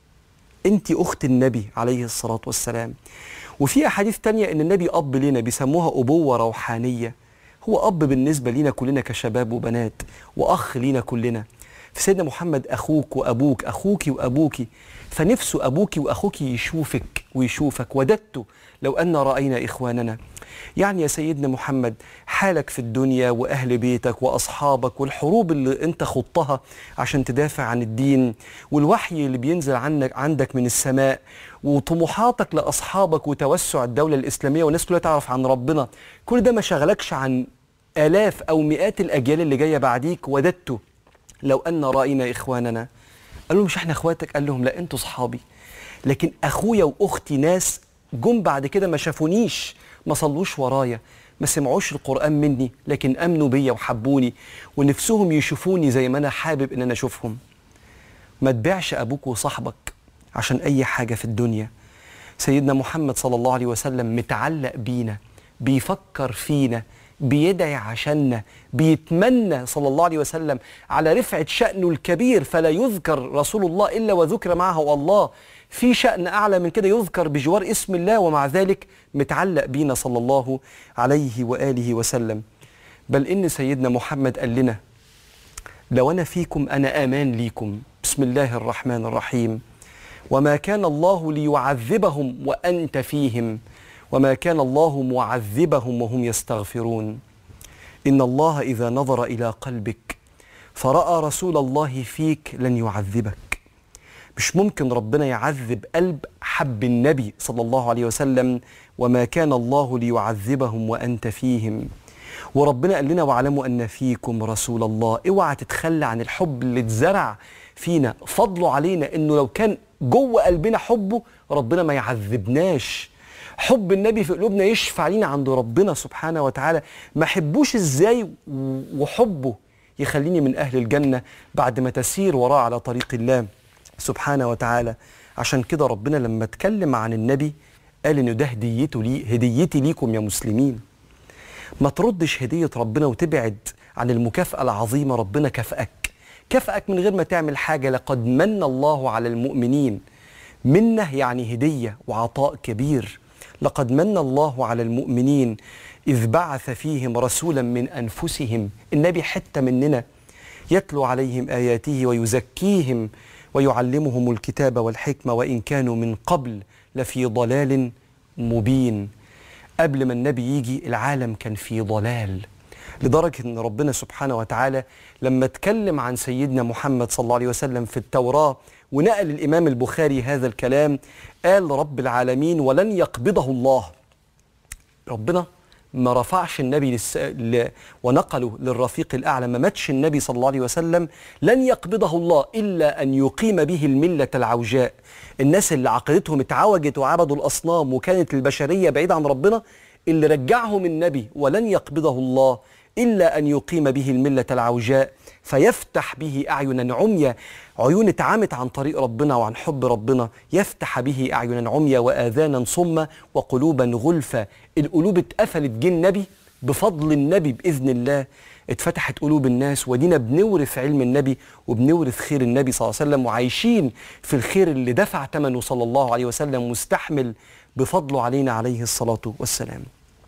أنت أخت النبي عليه الصلاة والسلام وفي أحاديث تانية أن النبي أب لنا بيسموها أبوة روحانية هو أب بالنسبة لنا كلنا كشباب وبنات وأخ لينا كلنا فسيدنا محمد أخوك وأبوك أخوك وأبوك فنفسه أبوك وأخوك يشوفك ويشوفك وددت لو أن رأينا إخواننا يعني يا سيدنا محمد حالك في الدنيا وأهل بيتك وأصحابك والحروب اللي أنت خضتها عشان تدافع عن الدين والوحي اللي بينزل عنك عندك من السماء وطموحاتك لأصحابك وتوسع الدولة الإسلامية والناس كلها تعرف عن ربنا كل ده ما شغلكش عن آلاف أو مئات الأجيال اللي جاية بعديك وددت لو أن رأينا إخواننا قال لهم مش احنا اخواتك قال لهم لا انتوا صحابي لكن اخويا واختي ناس جم بعد كده ما شافونيش ما صلوش ورايا ما سمعوش القرآن مني لكن امنوا بيا وحبوني ونفسهم يشوفوني زي ما انا حابب ان انا اشوفهم ما تبيعش ابوك وصاحبك عشان اي حاجة في الدنيا سيدنا محمد صلى الله عليه وسلم متعلق بينا بيفكر فينا بيدعي عشاننا بيتمنى صلى الله عليه وسلم على رفعة شأنه الكبير فلا يذكر رسول الله إلا وذكر معه الله في شأن أعلى من كده يذكر بجوار اسم الله ومع ذلك متعلق بينا صلى الله عليه وآله وسلم بل إن سيدنا محمد قال لنا لو أنا فيكم أنا أمان ليكم بسم الله الرحمن الرحيم وما كان الله ليعذبهم وأنت فيهم وما كان الله معذبهم وهم يستغفرون ان الله اذا نظر الى قلبك فراى رسول الله فيك لن يعذبك مش ممكن ربنا يعذب قلب حب النبي صلى الله عليه وسلم وما كان الله ليعذبهم وانت فيهم وربنا قال لنا واعلموا ان فيكم رسول الله اوعى تتخلى عن الحب اللي اتزرع فينا فضله علينا انه لو كان جوه قلبنا حبه ربنا ما يعذبناش حب النبي في قلوبنا يشفع لينا عند ربنا سبحانه وتعالى ما حبوش ازاي وحبه يخليني من اهل الجنه بعد ما تسير وراه على طريق الله سبحانه وتعالى عشان كده ربنا لما اتكلم عن النبي قال انه ده هديته لي هديتي ليكم يا مسلمين ما تردش هديه ربنا وتبعد عن المكافاه العظيمه ربنا كافئك كافئك من غير ما تعمل حاجه لقد من الله على المؤمنين منه يعني هديه وعطاء كبير لقد من الله على المؤمنين إذ بعث فيهم رسولا من أنفسهم النبي حتة مننا يتلو عليهم آياته ويزكيهم ويعلمهم الكتاب والحكمة وإن كانوا من قبل لفي ضلال مبين قبل ما النبي يجي العالم كان في ضلال لدرجة أن ربنا سبحانه وتعالى لما اتكلم عن سيدنا محمد صلى الله عليه وسلم في التوراة ونقل الإمام البخاري هذا الكلام قال رب العالمين ولن يقبضه الله ربنا ما رفعش النبي للس... ل... ونقله للرفيق الأعلى ما ماتش النبي صلى الله عليه وسلم لن يقبضه الله إلا أن يقيم به الملة العوجاء الناس اللي عقيدتهم اتعوجت وعبدوا الأصنام وكانت البشرية بعيدة عن ربنا اللي رجعهم النبي ولن يقبضه الله إلا أن يقيم به الملة العوجاء فيفتح به أعينا عميا عيون اتعامت عن طريق ربنا وعن حب ربنا يفتح به أعينا عميا وآذانا صمة وقلوبا غلفة القلوب اتقفلت جه النبي بفضل النبي باذن الله اتفتحت قلوب الناس ودينا بنورث علم النبي وبنورث خير النبي صلى الله عليه وسلم وعايشين في الخير اللي دفع ثمنه صلى الله عليه وسلم مستحمل بفضله علينا عليه الصلاه والسلام.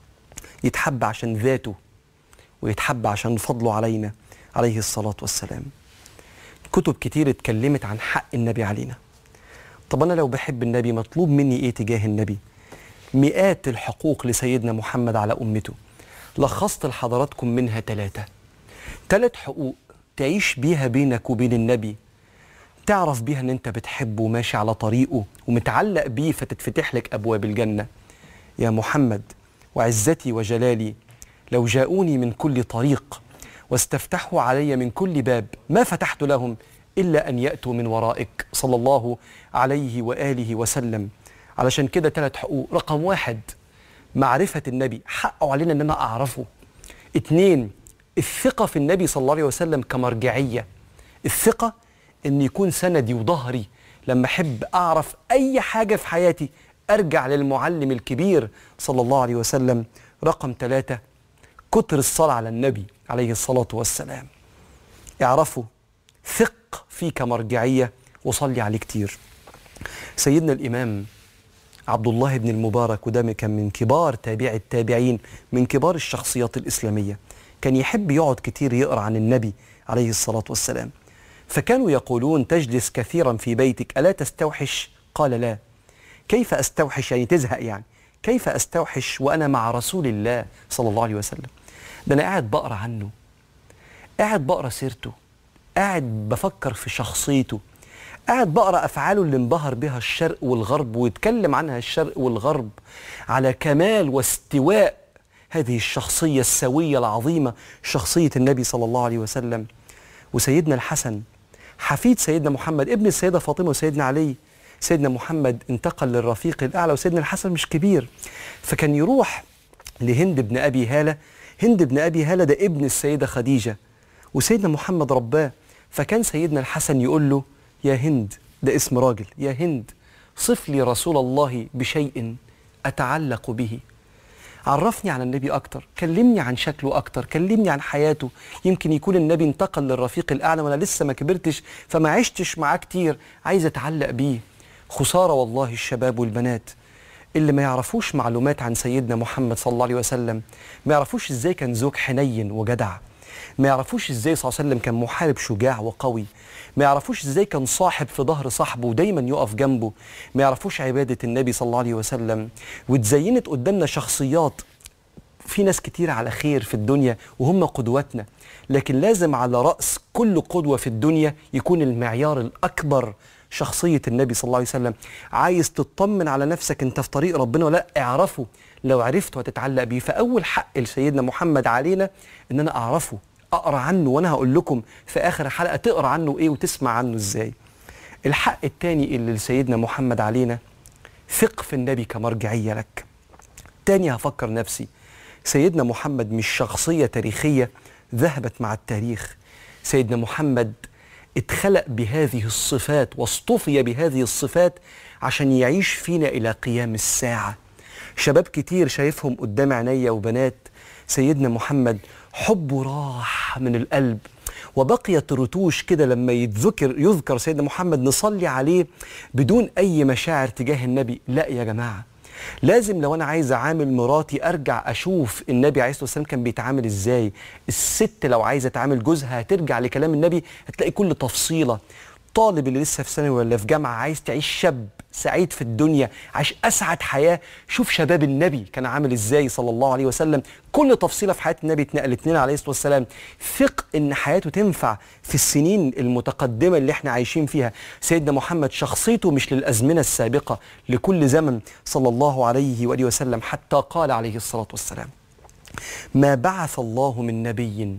يتحب عشان ذاته ويتحب عشان فضله علينا عليه الصلاه والسلام. كتب كتير اتكلمت عن حق النبي علينا. طب انا لو بحب النبي مطلوب مني ايه تجاه النبي؟ مئات الحقوق لسيدنا محمد على امته. لخصت لحضراتكم منها ثلاثة ثلاث حقوق تعيش بيها بينك وبين النبي تعرف بيها ان انت بتحبه وماشي على طريقه ومتعلق بيه فتتفتح لك ابواب الجنة يا محمد وعزتي وجلالي لو جاءوني من كل طريق واستفتحوا علي من كل باب ما فتحت لهم إلا أن يأتوا من ورائك صلى الله عليه وآله وسلم علشان كده ثلاث حقوق رقم واحد معرفة النبي حقه علينا ان انا اعرفه اتنين الثقة في النبي صلى الله عليه وسلم كمرجعية الثقة ان يكون سندي وظهري لما احب اعرف اي حاجة في حياتي ارجع للمعلم الكبير صلى الله عليه وسلم رقم ثلاثة كتر الصلاة على النبي عليه الصلاة والسلام اعرفوا ثق فيه كمرجعية وصلي عليه كتير سيدنا الإمام عبد الله بن المبارك وده كان من كبار تابع التابعين من كبار الشخصيات الإسلامية كان يحب يقعد كتير يقرأ عن النبي عليه الصلاة والسلام فكانوا يقولون تجلس كثيرا في بيتك ألا تستوحش قال لا كيف أستوحش يعني تزهق يعني كيف أستوحش وأنا مع رسول الله صلى الله عليه وسلم ده أنا قاعد بقرأ عنه قاعد بقرأ سيرته قاعد بفكر في شخصيته قاعد بقرا افعاله اللي انبهر بها الشرق والغرب ويتكلم عنها الشرق والغرب على كمال واستواء هذه الشخصيه السويه العظيمه شخصيه النبي صلى الله عليه وسلم وسيدنا الحسن حفيد سيدنا محمد ابن السيده فاطمه وسيدنا علي سيدنا محمد انتقل للرفيق الاعلى وسيدنا الحسن مش كبير فكان يروح لهند بن ابي هاله هند بن ابي هاله ده ابن السيده خديجه وسيدنا محمد رباه فكان سيدنا الحسن يقول له يا هند ده اسم راجل يا هند صف لي رسول الله بشيء أتعلق به عرفني عن النبي أكتر كلمني عن شكله أكتر كلمني عن حياته يمكن يكون النبي انتقل للرفيق الأعلى وأنا لسه ما كبرتش فما عشتش معاه كتير عايز أتعلق بيه خسارة والله الشباب والبنات اللي ما يعرفوش معلومات عن سيدنا محمد صلى الله عليه وسلم ما يعرفوش ازاي كان زوج حنين وجدع ما يعرفوش ازاي صلى الله عليه وسلم كان محارب شجاع وقوي ما يعرفوش ازاي كان صاحب في ظهر صاحبه ودايما يقف جنبه ما يعرفوش عبادة النبي صلى الله عليه وسلم واتزينت قدامنا شخصيات في ناس كتير على خير في الدنيا وهم قدوتنا لكن لازم على رأس كل قدوة في الدنيا يكون المعيار الأكبر شخصية النبي صلى الله عليه وسلم عايز تطمن على نفسك انت في طريق ربنا ولا اعرفه لو عرفته هتتعلق بيه فأول حق لسيدنا محمد علينا ان انا اعرفه اقرا عنه وانا هقول لكم في اخر الحلقه تقرا عنه ايه وتسمع عنه ازاي الحق التاني اللي لسيدنا محمد علينا ثق في النبي كمرجعيه لك تاني هفكر نفسي سيدنا محمد مش شخصيه تاريخيه ذهبت مع التاريخ سيدنا محمد اتخلق بهذه الصفات واصطفي بهذه الصفات عشان يعيش فينا الى قيام الساعه شباب كتير شايفهم قدام عينيا وبنات سيدنا محمد حبه راح من القلب وبقيت رتوش كده لما يتذكر يذكر سيدنا محمد نصلي عليه بدون اي مشاعر تجاه النبي لا يا جماعه لازم لو انا عايز اعامل مراتي ارجع اشوف النبي عليه الصلاه والسلام كان بيتعامل ازاي الست لو عايزه تعامل جوزها هترجع لكلام النبي هتلاقي كل تفصيله طالب اللي لسه في ثانوي ولا في جامعه عايز تعيش شاب سعيد في الدنيا عايش اسعد حياه شوف شباب النبي كان عامل ازاي صلى الله عليه وسلم كل تفصيله في حياه النبي اتنقلت لنا عليه الصلاه والسلام ثق ان حياته تنفع في السنين المتقدمه اللي احنا عايشين فيها سيدنا محمد شخصيته مش للازمنه السابقه لكل زمن صلى الله عليه واله وسلم حتى قال عليه الصلاه والسلام ما بعث الله من نبي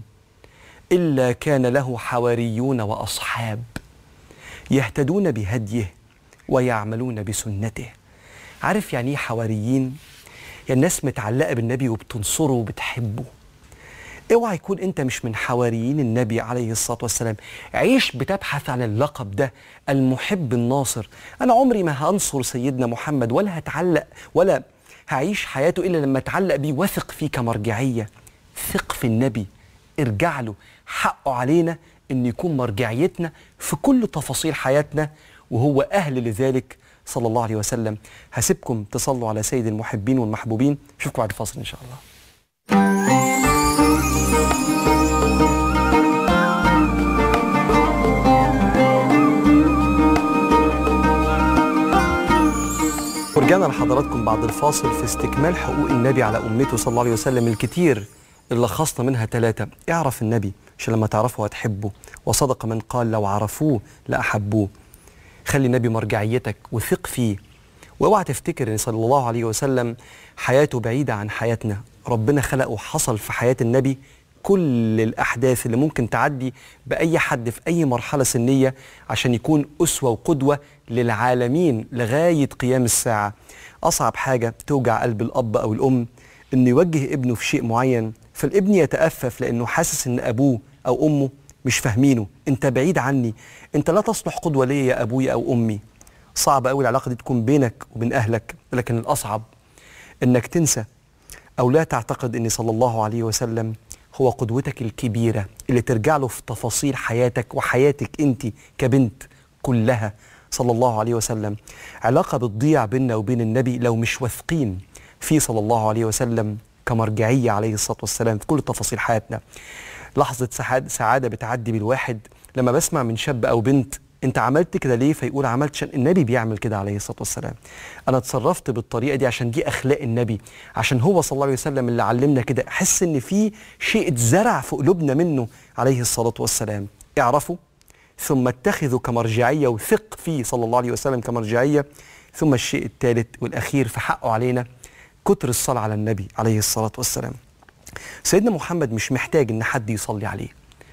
الا كان له حواريون واصحاب يهتدون بهديه ويعملون بسنته عارف يعني ايه حواريين يعني الناس متعلقه بالنبي وبتنصره وبتحبه اوعى يكون انت مش من حواريين النبي عليه الصلاه والسلام عيش بتبحث عن اللقب ده المحب الناصر انا عمري ما هنصر سيدنا محمد ولا هتعلق ولا هعيش حياته الا لما اتعلق بيه واثق فيه كمرجعيه ثق في النبي ارجع له حقه علينا ان يكون مرجعيتنا في كل تفاصيل حياتنا وهو اهل لذلك صلى الله عليه وسلم هسيبكم تصلوا على سيد المحبين والمحبوبين اشوفكم بعد فاصل ان شاء الله ورجعنا لحضراتكم بعد الفاصل في استكمال حقوق النبي على أمته صلى الله عليه وسلم الكتير اللي لخصنا منها ثلاثة اعرف النبي عشان لما تعرفه هتحبه وصدق من قال لو عرفوه لأحبوه خلي النبي مرجعيتك وثق فيه واوعى تفتكر ان صلى الله عليه وسلم حياته بعيدة عن حياتنا ربنا خلقه وحصل في حياة النبي كل الأحداث اللي ممكن تعدي بأي حد في أي مرحلة سنية عشان يكون أسوة وقدوة للعالمين لغاية قيام الساعة أصعب حاجة توجع قلب الأب أو الأم إنه يوجه ابنه في شيء معين فالابن يتأفف لأنه حاسس إن أبوه أو أمه مش فاهمينه أنت بعيد عني أنت لا تصلح قدوة ليا يا أبوي أو أمي صعب أوي العلاقة دي تكون بينك وبين أهلك لكن الأصعب إنك تنسى أو لا تعتقد أن صلى الله عليه وسلم هو قدوتك الكبيرة اللي ترجع له في تفاصيل حياتك وحياتك أنت كبنت كلها صلى الله عليه وسلم علاقة بتضيع بيننا وبين النبي لو مش واثقين فيه صلى الله عليه وسلم كمرجعية عليه الصلاة والسلام في كل تفاصيل حياتنا لحظة سعادة, سعادة بتعدي بالواحد لما بسمع من شاب أو بنت انت عملت كده ليه فيقول عملت عشان النبي بيعمل كده عليه الصلاه والسلام انا اتصرفت بالطريقه دي عشان دي اخلاق النبي عشان هو صلى الله عليه وسلم اللي علمنا كده احس ان في شيء اتزرع في قلوبنا منه عليه الصلاه والسلام اعرفوا ثم اتخذوا كمرجعيه وثق فيه صلى الله عليه وسلم كمرجعيه ثم الشيء الثالث والاخير في حقه علينا كتر الصلاه على النبي عليه الصلاه والسلام سيدنا محمد مش محتاج ان حد يصلي عليه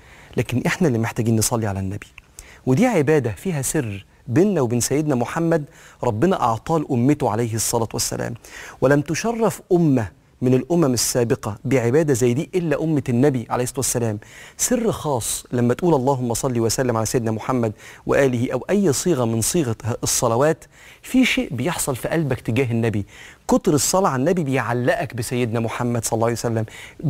لكن احنا اللي محتاجين نصلي على النبي ودي عبادة فيها سر بيننا وبين سيدنا محمد ربنا أعطاه لأمته عليه الصلاة والسلام ولم تشرف أمة من الأمم السابقة بعبادة زي دي إلا أمة النبي عليه الصلاة والسلام سر خاص لما تقول اللهم صل وسلم على سيدنا محمد وآله أو أي صيغة من صيغة الصلوات في شيء بيحصل في قلبك تجاه النبي كتر الصلاة على النبي بيعلقك بسيدنا محمد صلى الله عليه وسلم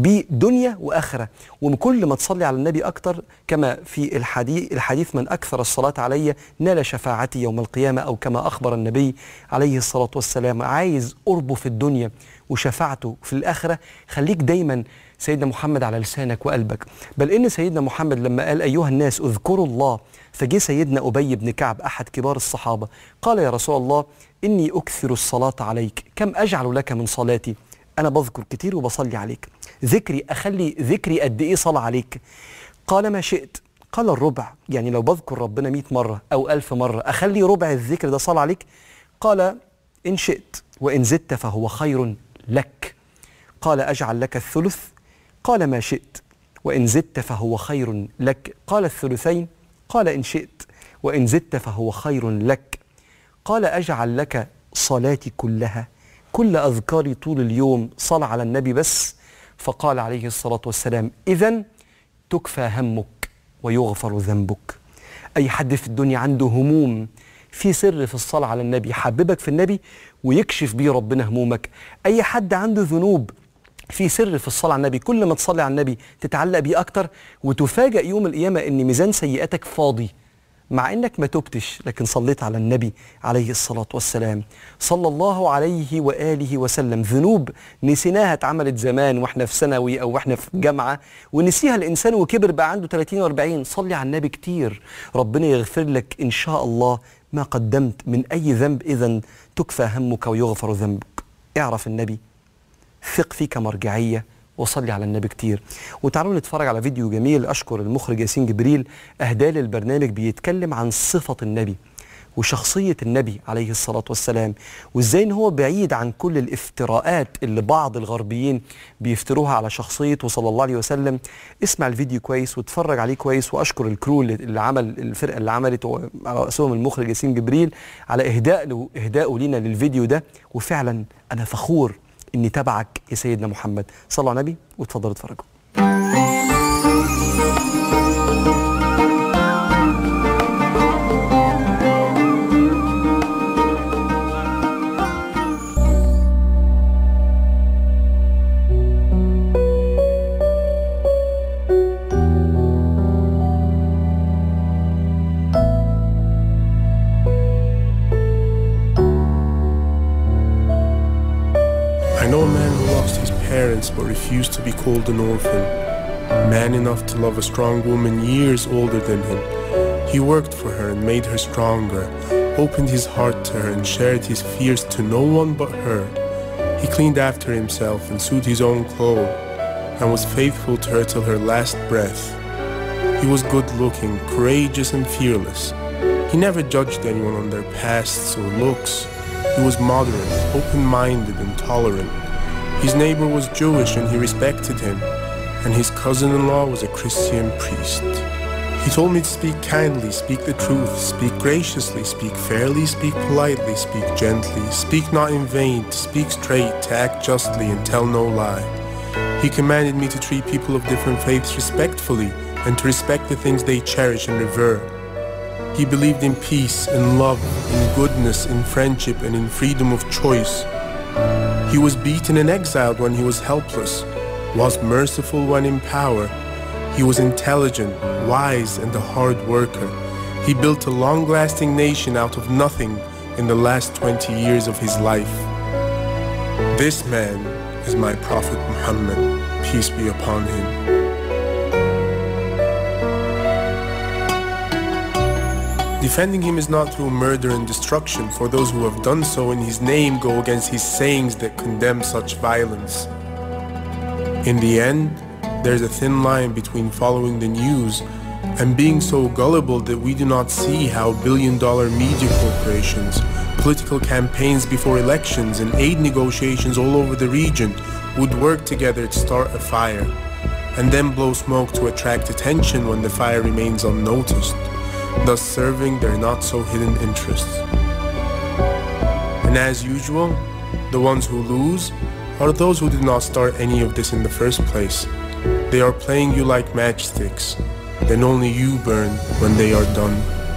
بدنيا وآخرة وكل ما تصلي على النبي أكتر كما في الحديث, الحديث من أكثر الصلاة علي نال شفاعتي يوم القيامة أو كما أخبر النبي عليه الصلاة والسلام عايز قربه في الدنيا وشفاعته في الآخرة خليك دايما سيدنا محمد على لسانك وقلبك بل إن سيدنا محمد لما قال أيها الناس اذكروا الله فجه سيدنا أبي بن كعب أحد كبار الصحابة قال يا رسول الله إني أكثر الصلاة عليك كم أجعل لك من صلاتي أنا بذكر كتير وبصلي عليك ذكري أخلي ذكري قد إيه صلاة عليك قال ما شئت قال الربع يعني لو بذكر ربنا مئة مرة أو ألف مرة أخلي ربع الذكر ده صلاة عليك قال إن شئت وإن زدت فهو خير لك قال أجعل لك الثلث قال ما شئت وإن زدت فهو خير لك قال الثلثين قال إن شئت وإن زدت فهو خير لك قال أجعل لك صلاتي كلها كل أذكاري طول اليوم صلى على النبي بس فقال عليه الصلاة والسلام إذا تكفى همك ويغفر ذنبك أي حد في الدنيا عنده هموم في سر في الصلاة على النبي يحببك في النبي ويكشف بيه ربنا همومك أي حد عنده ذنوب في سر في الصلاة على النبي كل ما تصلي على النبي تتعلق بيه أكتر وتفاجأ يوم القيامة إن ميزان سيئاتك فاضي مع انك ما تبتش لكن صليت على النبي عليه الصلاه والسلام صلى الله عليه واله وسلم ذنوب نسيناها اتعملت زمان واحنا في ثانوي او واحنا في جامعه ونسيها الانسان وكبر بقى عنده 30 و40 صلي على النبي كتير ربنا يغفر لك ان شاء الله ما قدمت من اي ذنب اذا تكفى همك ويغفر ذنبك اعرف النبي ثق فيه كمرجعيه وصلي على النبي كتير وتعالوا نتفرج على فيديو جميل اشكر المخرج ياسين جبريل اهداه للبرنامج بيتكلم عن صفه النبي وشخصيه النبي عليه الصلاه والسلام وازاي ان هو بعيد عن كل الافتراءات اللي بعض الغربيين بيفتروها على شخصيته صلى الله عليه وسلم اسمع الفيديو كويس واتفرج عليه كويس واشكر الكرو اللي- اللي عمل الفرقه اللي عملته على راسهم المخرج ياسين جبريل على اهداء اهدائه لينا للفيديو ده وفعلا انا فخور اني تبعك يا سيدنا محمد صلوا على النبي واتفضلوا اتفرجوا parents but refused to be called an orphan. Man enough to love a strong woman years older than him. He worked for her and made her stronger, opened his heart to her and shared his fears to no one but her. He cleaned after himself and sewed his own clothes and was faithful to her till her last breath. He was good looking, courageous and fearless. He never judged anyone on their pasts or looks. He was moderate, open-minded and tolerant. His neighbor was Jewish and he respected him, and his cousin-in-law was a Christian priest. He told me to speak kindly, speak the truth, speak graciously, speak fairly, speak politely, speak gently, speak not in vain, to speak straight, to act justly and tell no lie. He commanded me to treat people of different faiths respectfully and to respect the things they cherish and revere. He believed in peace, in love, in goodness, in friendship, and in freedom of choice. He was beaten and exiled when he was helpless, was merciful when in power. He was intelligent, wise, and a hard worker. He built a long-lasting nation out of nothing in the last 20 years of his life. This man is my Prophet Muhammad, peace be upon him. Defending him is not through murder and destruction, for those who have done so in his name go against his sayings that condemn such violence. In the end, there's a thin line between following the news and being so gullible that we do not see how billion-dollar media corporations, political campaigns before elections, and aid negotiations all over the region would work together to start a fire, and then blow smoke to attract attention when the fire remains unnoticed thus serving their not-so-hidden interests. And as usual, the ones who lose are those who did not start any of this in the first place. They are playing you like matchsticks, then only you burn when they are done.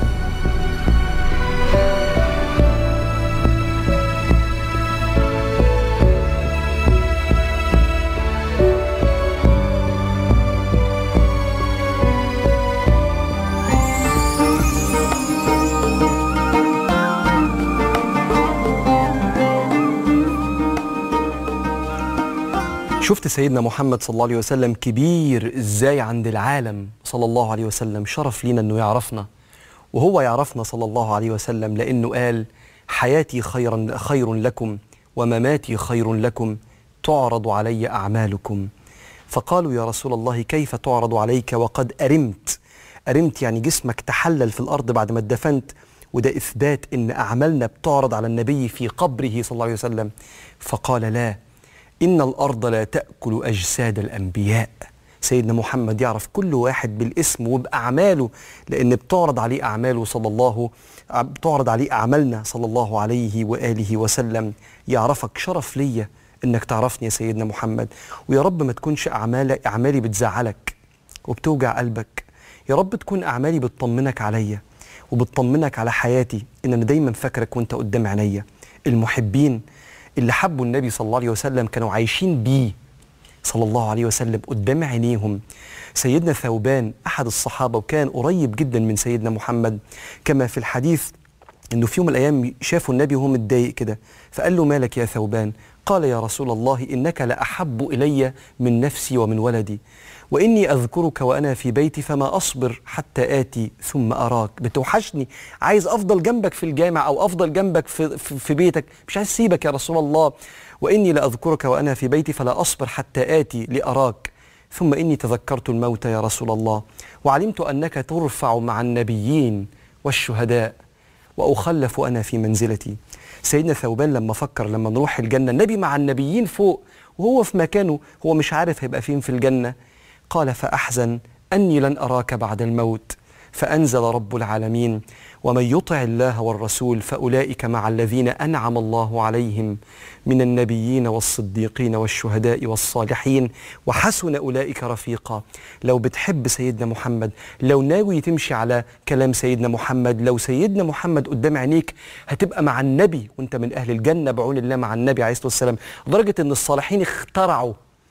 شفت سيدنا محمد صلى الله عليه وسلم كبير ازاي عند العالم صلى الله عليه وسلم شرف لينا انه يعرفنا وهو يعرفنا صلى الله عليه وسلم لانه قال حياتي خيرا خير لكم ومماتي خير لكم تعرض علي اعمالكم فقالوا يا رسول الله كيف تعرض عليك وقد ارمت ارمت يعني جسمك تحلل في الارض بعد ما اتدفنت وده اثبات ان اعمالنا بتعرض على النبي في قبره صلى الله عليه وسلم فقال لا إن الأرض لا تأكل أجساد الأنبياء سيدنا محمد يعرف كل واحد بالاسم وبأعماله لأن بتعرض عليه أعماله صلى الله بتعرض عليه أعمالنا صلى الله عليه وآله وسلم يعرفك شرف ليا إنك تعرفني يا سيدنا محمد ويا رب ما تكونش أعمال أعمالي بتزعلك وبتوجع قلبك يا رب تكون أعمالي بتطمنك عليا وبتطمنك على حياتي إن أنا دايما فاكرك وأنت قدام عينيا المحبين اللي حبوا النبي صلى الله عليه وسلم كانوا عايشين بيه صلى الله عليه وسلم قدام عينيهم سيدنا ثوبان احد الصحابه وكان قريب جدا من سيدنا محمد كما في الحديث انه في يوم من الايام شافوا النبي وهو متضايق كده فقال له مالك يا ثوبان قال يا رسول الله انك لاحب الي من نفسي ومن ولدي واني اذكرك وانا في بيتي فما اصبر حتى اتي ثم اراك بتوحشني عايز افضل جنبك في الجامع او افضل جنبك في, في, في بيتك مش عايز اسيبك يا رسول الله واني لاذكرك وانا في بيتي فلا اصبر حتى اتي لاراك ثم اني تذكرت الموت يا رسول الله وعلمت انك ترفع مع النبيين والشهداء واخلف انا في منزلتي سيدنا ثوبان لما فكر لما نروح الجنه النبي مع النبيين فوق وهو في مكانه هو مش عارف هيبقى فين في الجنه قال فاحزن اني لن اراك بعد الموت فانزل رب العالمين ومن يطع الله والرسول فاولئك مع الذين انعم الله عليهم من النبيين والصديقين والشهداء والصالحين وحسن اولئك رفيقا لو بتحب سيدنا محمد لو ناوي تمشي على كلام سيدنا محمد لو سيدنا محمد قدام عينيك هتبقى مع النبي وانت من اهل الجنه بعون الله مع النبي عليه الصلاه والسلام لدرجه ان الصالحين اخترعوا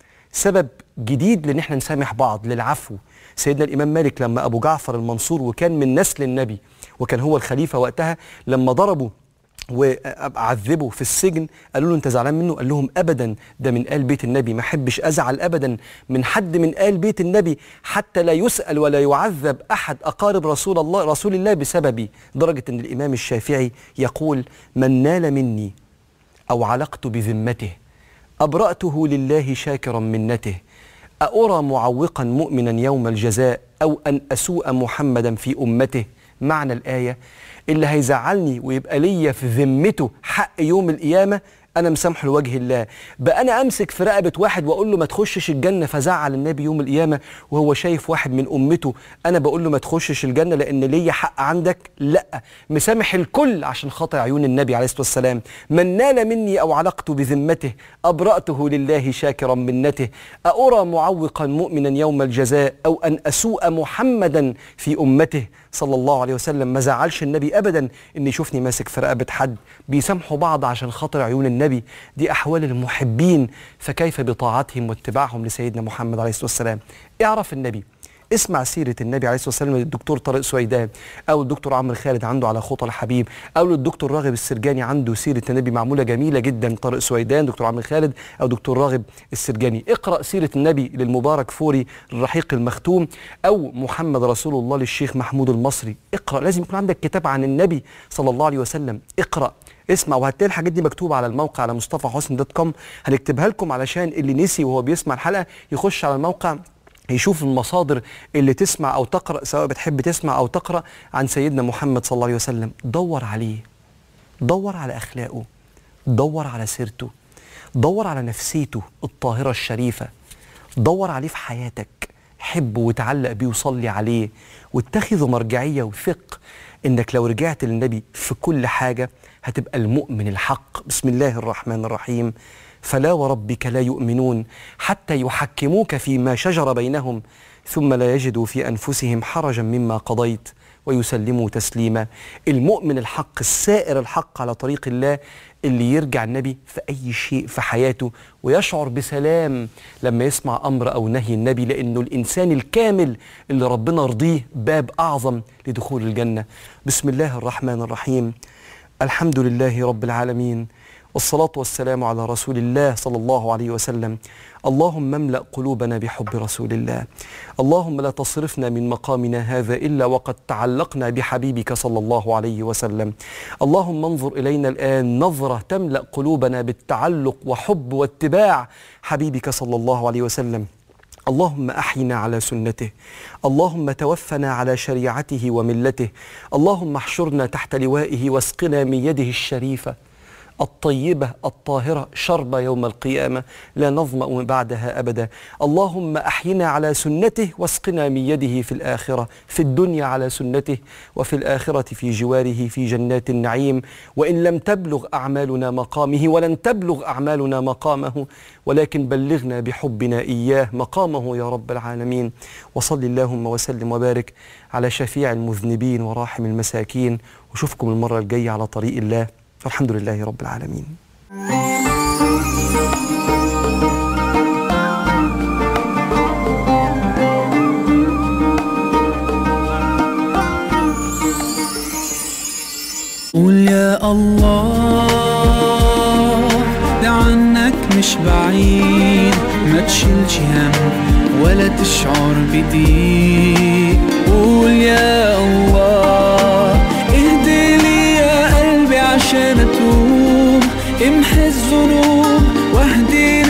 سبب جديد لان احنا نسامح بعض للعفو سيدنا الامام مالك لما ابو جعفر المنصور وكان من نسل النبي وكان هو الخليفه وقتها لما ضربوا واعذبه في السجن قالوا له انت زعلان منه قال لهم ابدا ده من ال بيت النبي ما احبش ازعل ابدا من حد من ال بيت النبي حتى لا يسال ولا يعذب احد اقارب رسول الله رسول الله بسببي درجه ان الامام الشافعي يقول من نال مني او علقت بذمته ابراته لله شاكرا منته أأرى معوقا مؤمنا يوم الجزاء أو أن أسوء محمدا في أمته معنى الآية اللي هيزعلني ويبقى ليا في ذمته حق يوم القيامة أنا مسامحه لوجه الله بقى أنا أمسك في رقبة واحد وأقول له ما تخشش الجنة فزعل النبي يوم القيامة وهو شايف واحد من أمته أنا بقول له ما تخشش الجنة لأن ليا حق عندك لا مسامح الكل عشان خاطر عيون النبي عليه الصلاة والسلام من نال مني أو علقت بذمته أبرأته لله شاكرا منته أأرى معوقا مؤمنا يوم الجزاء أو أن أسوء محمدا في أمته صلى الله عليه وسلم ما زعلش النبي ابدا ان يشوفني ماسك في رقبه حد بيسامحوا بعض عشان خاطر عيون النبي دي احوال المحبين فكيف بطاعتهم واتباعهم لسيدنا محمد عليه الصلاه والسلام اعرف النبي اسمع سيرة النبي عليه الصلاة والسلام للدكتور طارق سويدان أو الدكتور عمرو خالد عنده على خطى الحبيب أو للدكتور راغب السرجاني عنده سيرة النبي معمولة جميلة جدا طارق سويدان دكتور عمرو خالد أو دكتور راغب السرجاني اقرأ سيرة النبي للمبارك فوري الرحيق المختوم أو محمد رسول الله للشيخ محمود المصري اقرأ لازم يكون عندك كتاب عن النبي صلى الله عليه وسلم اقرأ اسمع وهتلاقي الحاجات دي مكتوبه على الموقع على مصطفى حسن دوت كوم هنكتبها لكم علشان اللي نسي وهو بيسمع الحلقه يخش على الموقع يشوف المصادر اللي تسمع او تقرا سواء بتحب تسمع او تقرا عن سيدنا محمد صلى الله عليه وسلم دور عليه دور على اخلاقه دور على سيرته دور على نفسيته الطاهره الشريفه دور عليه في حياتك حبه وتعلق بيه وصلي عليه واتخذه مرجعيه وثق انك لو رجعت للنبي في كل حاجه هتبقى المؤمن الحق بسم الله الرحمن الرحيم فلا وربك لا يؤمنون حتى يحكموك فيما شجر بينهم ثم لا يجدوا في انفسهم حرجا مما قضيت ويسلموا تسليما المؤمن الحق السائر الحق على طريق الله اللي يرجع النبي في اي شيء في حياته ويشعر بسلام لما يسمع امر او نهي النبي لانه الانسان الكامل اللي ربنا رضيه باب اعظم لدخول الجنه بسم الله الرحمن الرحيم الحمد لله رب العالمين والصلاة والسلام على رسول الله صلى الله عليه وسلم اللهم املأ قلوبنا بحب رسول الله اللهم لا تصرفنا من مقامنا هذا إلا وقد تعلقنا بحبيبك صلى الله عليه وسلم اللهم انظر إلينا الآن نظرة تملأ قلوبنا بالتعلق وحب واتباع حبيبك صلى الله عليه وسلم اللهم احينا على سنته اللهم توفنا على شريعته وملته اللهم احشرنا تحت لوائه واسقنا من يده الشريفه الطيبة الطاهرة شرب يوم القيامة لا نظمأ بعدها أبدا اللهم أحينا على سنته واسقنا من يده في الآخرة في الدنيا على سنته وفي الآخرة في جواره في جنات النعيم وإن لم تبلغ أعمالنا مقامه ولن تبلغ أعمالنا مقامه ولكن بلغنا بحبنا إياه مقامه يا رب العالمين وصل اللهم وسلم وبارك على شفيع المذنبين وراحم المساكين وشوفكم المرة الجاية على طريق الله والحمد لله رب العالمين قول يا الله ده عنك مش بعيد ما تشيلش هم ولا تشعر بضيق قول يا الله اهدي لي يا قلبي عشان اتوب امحي الذنوب واهدي